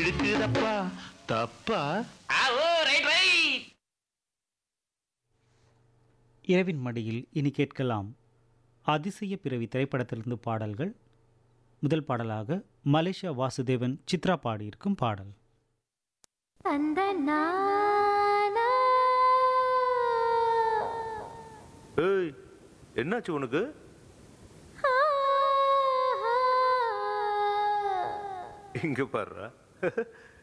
இழுக்குதப்பா தப்பா ஆ ஓ right right இரவின் மடியில் இனி கேட்கலாம் அதிசய பிறவி திரைப்படத்திலிருந்து பாடல்கள் முதல் பாடலாக மலேசியா வாசுதேவன் சித்ரா பாடியிருக்கும் பாடல் அந்த நானா ஏய் என்னாச்சு உனக்கு இங்க பாருடா